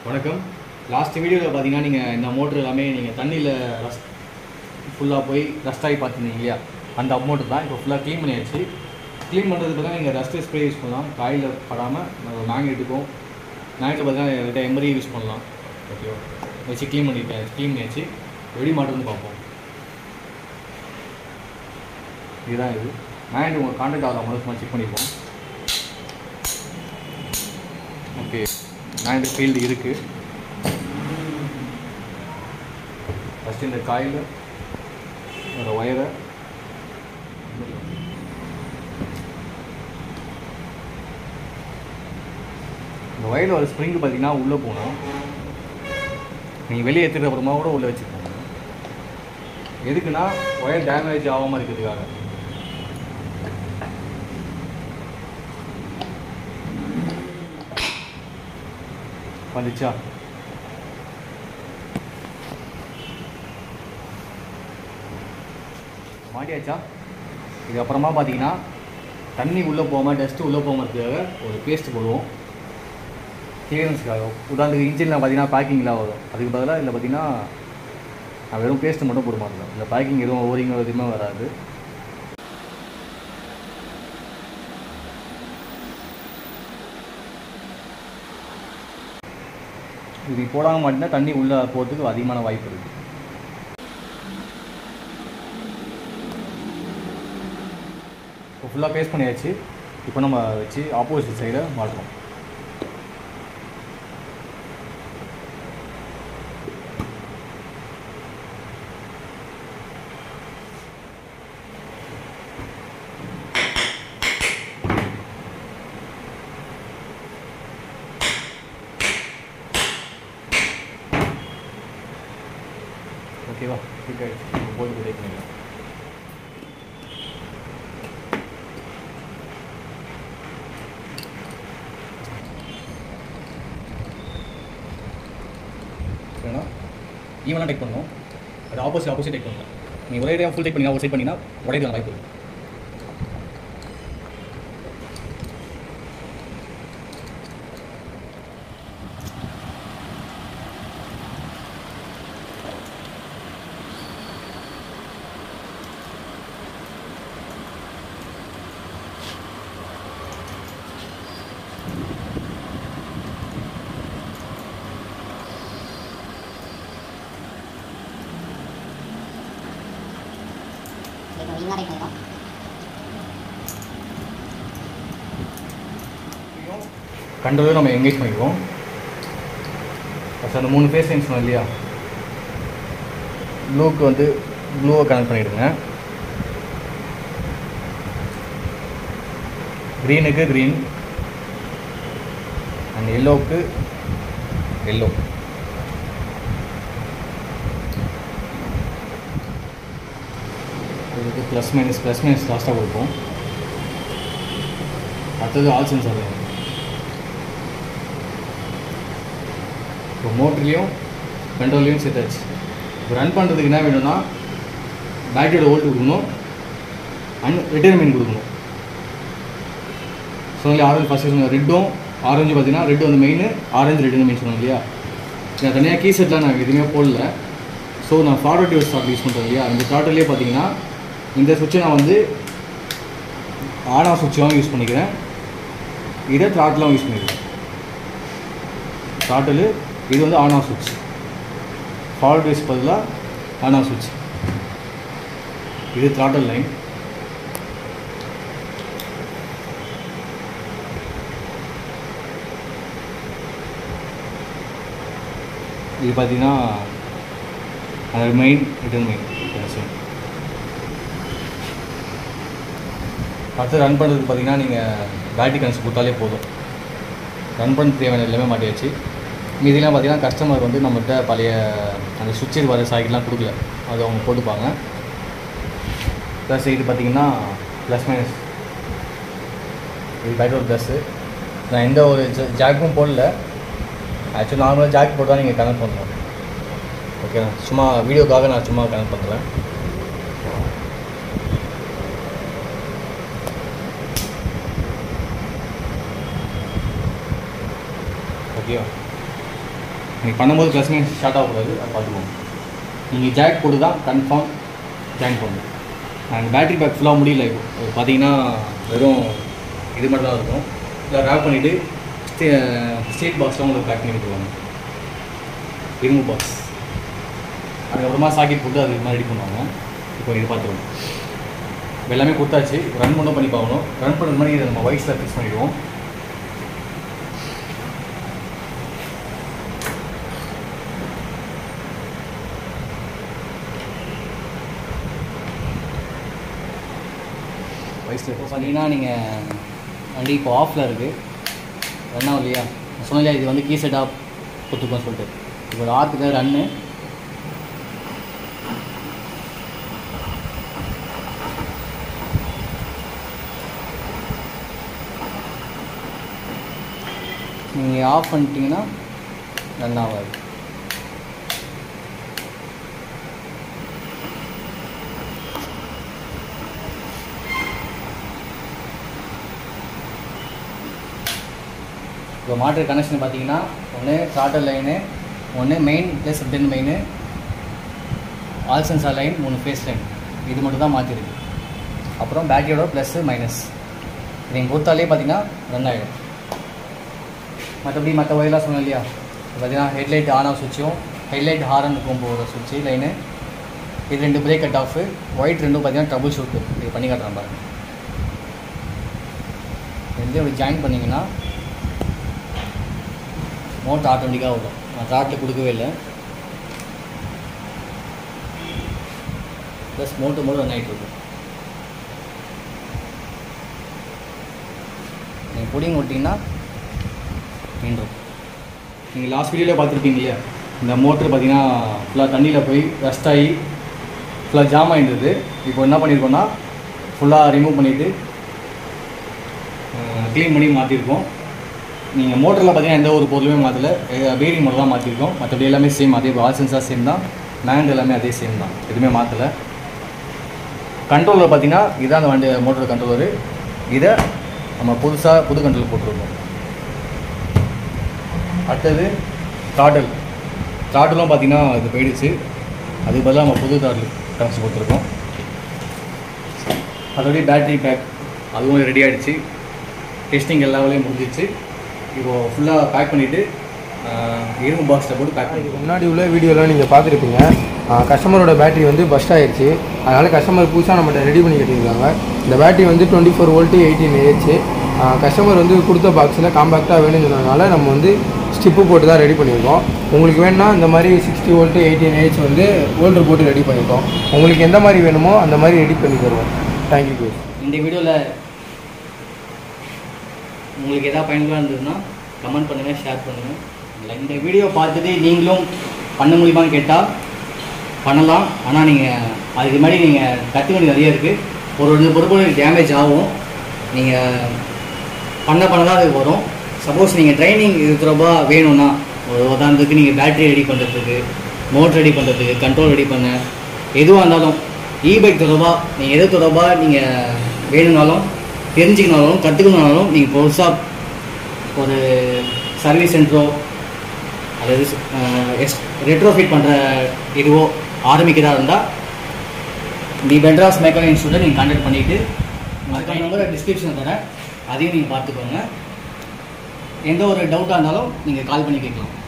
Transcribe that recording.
வணக்கம் லாஸ்ட் வீடியோவில் பார்த்தீங்கன்னா நீங்கள் இந்த மோட்ரு எல்லாமே நீங்கள் தண்ணியில் ரஸ்ட் ஃபுல்லாக போய் ரஸ்ட் ஆகி பார்த்துருந்தீங்க இல்லையா அந்த மோட்ரு தான் இப்போ ஃபுல்லாக க்ளீன் பண்ணியாச்சு க்ளீன் பண்ணுறதுக்கு பார்த்தா நீங்கள் ரஸ்ட் ஸ்ப்ரே யூஸ் பண்ணலாம் காயில் படாமல் மேக்னெட்டுக்கும் மேக்னெட்டில் பார்த்தீங்கன்னா என்கிட்ட எம்பரி யூஸ் பண்ணலாம் ஓகேவா வச்சு க்ளீன் பண்ணிட்டேன் க்ளீன் பண்ணியாச்சு எப்படி மாட்டுன்னு பார்ப்போம் இதுதான் இது மேக்னெட் உங்கள் கான்டாக்ட் ஆகலாம் முதல்ல செக் பண்ணிப்போம் ஓகே மேக்னெட் ஃபீல்டு இருக்குது ஃபஸ்ட்டு இந்த காயில் ஒரு ஒயரை இந்த ஒயரில் ஒரு ஸ்ப்ரிங் பார்த்தீங்கன்னா உள்ளே போகணும் நீங்கள் வெளியே எடுத்துகிட்ட அப்புறமா கூட உள்ளே வச்சுக்கோங்க எதுக்குன்னா ஒயர் டேமேஜ் ஆகாமல் இருக்கிறதுக்காக வந்துச்சா மாட்டியாச்சா இது அப்புறமா பார்த்தீங்கன்னா தண்ணி உள்ளே போகாமல் டஸ்ட்டு உள்ளே போகாமல் இருக்கிறதுக்காக ஒரு பேஸ்ட் போடுவோம் கிளியரன்ஸுக்காக உதாரணத்துக்கு இன்ஜினில் பார்த்தீங்கன்னா பேக்கிங்லாம் வரும் அதுக்கு பதிலாக இதில் பார்த்தீங்கன்னா நான் வெறும் பேஸ்ட்டு மட்டும் போட மாட்டேன் இந்த பேக்கிங் எதுவும் ஓரிங் எதுவுமே வராது இது போடாமல் மாட்டினா தண்ணி உள்ளே போகிறதுக்கு அதிகமான வாய்ப்பு இருக்குது இப்போ ஃபுல்லாக பேஸ்ட் பண்ணியாச்சு இப்போ நம்ம வச்சு ஆப்போசிட் சைடை மாட்டுறோம் ஓகேவா ஃபிட் ஆகிடுச்சு போட்டு பிரேக் பண்ணிடலாம் சரிண்ணா ஈவனாக டெக் பண்ணணும் அது ஆப்போசிட் ஆப்போசிட் டெக் பண்ணலாம் நீ ஒரே டைம் ஃபுல் டெக் பண்ணி ஒரு சைட் பண்ணிங்கன்னா உடைக்கலாம் வாய்ப்பு இருக்கு இப்போ ஒழுங்காக ரைட் பண்ணிடும் கண்ட்ரோலும் நம்ம எங்கேஜ் பண்ணிக்குவோம் ஃபஸ்ட் அந்த மூணு ஃபேஸ் லைன்ஸ் சொன்னோம் இல்லையா ப்ளூக்கு வந்து ப்ளூவை கனெக்ட் பண்ணிவிடுங்க க்ரீனுக்கு க்ரீன் அண்ட் எல்லோவுக்கு எல்லோ இதுக்கு ப்ளஸ் மைனஸ் ப்ளஸ் மைனஸ் லாஸ்ட்டாக கொடுப்போம் அடுத்தது ஆல் சென்சார் வேணும் இப்போ மோட்டர்லேயும் கண்ட்ரோல்லையும் சேர்த்தாச்சு இப்போ ரன் பண்ணுறதுக்கு என்ன வேணும்னா பேட்டரியோட வோல்ட் கொடுக்கணும் அண்ட் ரிட்டர்மெண்ட் கொடுக்கணும் சொன்னாலே ஆரஞ்சு ஃபஸ்ட்டு சொன்ன ரெட்டும் ஆரஞ்சு பார்த்தீங்கன்னா ரெட் வந்து மெயின் ஆரஞ்சு ரெட்டுன்னு மெயின் சொன்னோம் இல்லையா நான் தனியாக கீ செட்லாம் நான் எதுவுமே போடல ஸோ நான் ஃபார்வர்ட் யூஸ் ஸ்டார்ட் யூஸ் பண்ணுறேன் இல்லையா இந்த ஸ்டார்டர்லேயே பார்த்தீங்கன்னா இந்த சுவிட்சை நான் வந்து ஆன் ஆஃப் சுவிட்சாகவும் யூஸ் பண்ணிக்கிறேன் இதை த்ராட்டிலாகவும் யூஸ் பண்ணிக்கிறேன் த்ராட்டில் இது வந்து ஆன் ஆஃப் சுவிட்ச் ஃபார்வர்ட் வைஸ் பதிலாக ஆன் ஆஃப் சுவிட்ச் இது த்ராட்டல் லைன் இது பார்த்தீங்கன்னா அது மெயின் ரிட்டர்ன் மெயின் சேம் அடுத்து ரன் பண்ணுறதுக்கு பார்த்தீங்கன்னா நீங்கள் பேட்டரி கனெக்ஷன் கொடுத்தாலே போதும் ரன் பண்ண தேவையான எல்லாமே மாட்டியாச்சு மீதிலாம் பார்த்தீங்கன்னா கஸ்டமர் வந்து நம்மகிட்ட பழைய அந்த சுவிட்சர் வர சாய்க்கெலாம் கொடுக்கல அது அவங்க போட்டுப்பாங்க ப்ளஸ் இது பார்த்தீங்கன்னா ப்ளஸ் மைனஸ் இது பேட்டரி ப்ளஸ்ஸு நான் எந்த ஒரு ஜாக்கும் போடல ஆக்சுவலி நார்மலாக ஜாக் போட்டு தான் நீங்கள் கனெக்ட் பண்ணணும் ஓகே சும்மா வீடியோக்காக நான் சும்மா கனெக்ட் பண்ணுறேன் ஓகேவா நீங்கள் பண்ணும்போது ப்ளஸ் மைனஸ் ஷார்ட் ஆகக்கூடாது அதை பார்த்துக்கோங்க நீங்கள் ஜாக் போட்டு தான் கன்ஃபார்ம் ஜாயின் பண்ணணும் நாங்கள் பேட்டரி பேக் ஃபுல்லாக முடியல இப்போ இது பார்த்தீங்கன்னா வெறும் இது மட்டும் தான் இருக்கும் இதை ரேப் பண்ணிவிட்டு ஸ்டே ஸ்டேட் பாக்ஸில் உங்களுக்கு பேக் பண்ணி கொடுத்துருவாங்க இரும்பு பாக்ஸ் அதுக்கப்புறமா சாக்கெட் போட்டு அது மாதிரி ரெடி பண்ணுவாங்க இப்போ இது பார்த்துருவோம் இப்போ எல்லாமே கொடுத்தாச்சு ரன் பண்ண பண்ணி பார்க்கணும் ரன் பண்ணுறது மாதிரி இதை நம்ம வைஸில் ஃபிக்ஸ் பண்ணிடுவோம் வயசில் இப்போ பார்த்தீங்கன்னா நீங்கள் வண்டி இப்போ ஆஃபில் இருக்குது ரன் ஆகும் இல்லையா நான் சொன்னேன் இல்லையா இது வந்து கீ செட்டாக கொடுத்துருக்கோம் சொல்லிட்டு இப்போ ஒரு ஆற்றுக்கு ரன்னு நீங்கள் ஆஃப் பண்ணிட்டீங்கன்னா ரன் ஆகாது இப்போ மாட்டுற கனெக்ஷன் பார்த்தீங்கன்னா ஒன்று ட்ராட்டர் லைனு ஒன்று main plus ten main hall sensor line மூணு ஃபேஸ் லைன் இது மட்டும் தான் மாற்றிருக்கு அப்புறம் பேட்டரியோட ப்ளஸ்ஸு மைனஸ் நீங்கள் கொடுத்தாலே பார்த்தீங்கன்னா ரன் ஆகிடும் மற்றபடி மற்ற ஒயர்லாம் சொன்னேன் இல்லையா இப்போ பார்த்தீங்கன்னா ஹெட்லைட் ஆன் ஆஃப் சுவிட்சும் ஹெட்லைட் ஹாரன் போகிற சுவிட்சு லைனு இது ரெண்டு பிரேக் கட் ஆஃபு ஒயிட் ரெண்டும் பார்த்தீங்கன்னா ட்ரபுள் ஷூட்டு இது பண்ணி காட்டுறேன் பாருங்க ரெண்டையும் இப்படி ஜாயின் பண்ணிங்கன்னா மோட்டர் ஆட்டோமேட்டிக்காக வரும் நான் டாட்டில் கொடுக்கவே இல்லை ப்ளஸ் மோட்டர் மட்டும் ரன் ஆகிட்டு இருக்கும் நீங்கள் புடிங்க விட்டிங்கன்னா மீண்டும் நீங்கள் லாஸ்ட் வீடியோவில் பார்த்துருப்பீங்க இல்லையா இந்த மோட்ரு பார்த்தீங்கன்னா ஃபுல்லாக தண்ணியில் போய் ரஸ்ட் ஆகி ஃபுல்லாக ஜாம் ஆகிருந்தது இப்போ என்ன பண்ணியிருக்கோம்னா ஃபுல்லாக ரிமூவ் பண்ணிவிட்டு க்ளீன் பண்ணி மாற்றிருக்கோம் நீங்கள் மோட்டரில் பார்த்தீங்கன்னா எந்த ஒரு பொருளுமே மாற்றல பேரிங் மட்டும் தான் மாற்றிருக்கோம் மற்றபடி எல்லாமே சேம் அதே ஆல் சென்சார் சேம் தான் மேண்ட் எல்லாமே அதே சேம் தான் எதுவுமே மாற்றலை கண்ட்ரோலர் பார்த்தீங்கன்னா இதுதான் அந்த வண்டி மோட்டர் கண்ட்ரோலரு இதை நம்ம புதுசாக புது கண்ட்ரோல் போட்டிருக்கோம் அடுத்தது த்ராட்டல் த்ராட்டலும் பார்த்தீங்கன்னா இது போயிடுச்சு அதுக்கு பதிலாக நம்ம புது த்ராட்டல் கனெக்ஷன் கொடுத்துருக்கோம் அதோடய பேட்டரி பேக் அதுவும் ரெடி ஆகிடுச்சு டெஸ்டிங் எல்லா வேலையும் முடிஞ்சிச்சு இப்போது ஃபுல்லாக பேக் பண்ணிவிட்டு இரும்பு பாக்ஸில் போட்டு பேக் இதுக்கு பண்ணிடுவோம் முன்னாடி உள்ள வீடியோலாம் நீங்கள் பார்த்துருப்பீங்க கஸ்டமரோட பேட்டரி வந்து பஸ்ட் ஆயிடுச்சு அதனால் கஸ்டமர் புதுசாக நம்மகிட்ட ரெடி பண்ணி கட்டியிருக்காங்க இந்த பேட்டரி வந்து twenty four volt eighteen AH customer வந்து கொடுத்த பாக்ஸில் காம்பேக்டாக வேணும்னு சொன்னதுனால நம்ம வந்து ஸ்டிப்பு போட்டு தான் ரெடி பண்ணியிருக்கோம் உங்களுக்கு வேணும்னா இந்த மாதிரி சிக்ஸ்டி வோல்ட்டு எயிட்டீன் ஏஹெச் வந்து ஓல்டர் போட்டு ரெடி பண்ணியிருக்கோம் உங்களுக்கு எந்த மாதிரி வேணுமோ அந்த மாதிரி ரெடி பண்ணி தருவோம் தேங்க்யூ ப்ளீஸ் இந்த வீடியோவில் உங்களுக்கு எதாவது பயனுள்ளதாக இருந்ததுன்னா கமெண்ட் பண்ணுங்கள் ஷேர் பண்ணுங்கள் இல்லை இந்த வீடியோ பார்த்துட்டு நீங்களும் பண்ண முடியுமான்னு கேட்டால் பண்ணலாம் ஆனால் நீங்கள் அதுக்கு முன்னாடி நீங்கள் கற்றுக்க வேண்டியது நிறைய இருக்குது ஒரு ரெண்டு பொருட்கள் டேமேஜ் ஆகும் நீங்கள் பண்ண பண்ண தான் அது வரும் சப்போஸ் நீங்கள் ட்ரைனிங் இது தொடர்பாக வேணும்னா ஒரு உதாரணத்துக்கு நீங்கள் பேட்டரி ரெடி பண்ணுறதுக்கு மோட்டர் ரெடி பண்ணுறதுக்கு கண்ட்ரோல் ரெடி பண்ண எதுவாக இருந்தாலும் இ பைக் தொடர்பாக நீங்கள் எது தொடர்பாக நீங்கள் வேணும்னாலும் தெரிஞ்சுக்கணுனாலும் கற்றுக்கணுனாலும் நீங்கள் புதுசாக ஒரு சர்வீஸ் சென்டரோ அதாவது எஸ் ரெட்ரோஃபிட் பண்ணுற இதுவோ ஆரம்பிக்கிறதா இருந்தால் தி பெட்ராஸ் மெக்கானிக் இன்ஸ்டியூட்டை நீங்கள் கான்டாக்ட் பண்ணிவிட்டு அதுக்கான நம்பரை டிஸ்கிரிப்ஷனில் தரேன் அதையும் நீங்கள் பார்த்துக்கோங்க எந்த ஒரு டவுட்டாக இருந்தாலும் நீங்கள் கால் பண்ணி கேட்கலாம்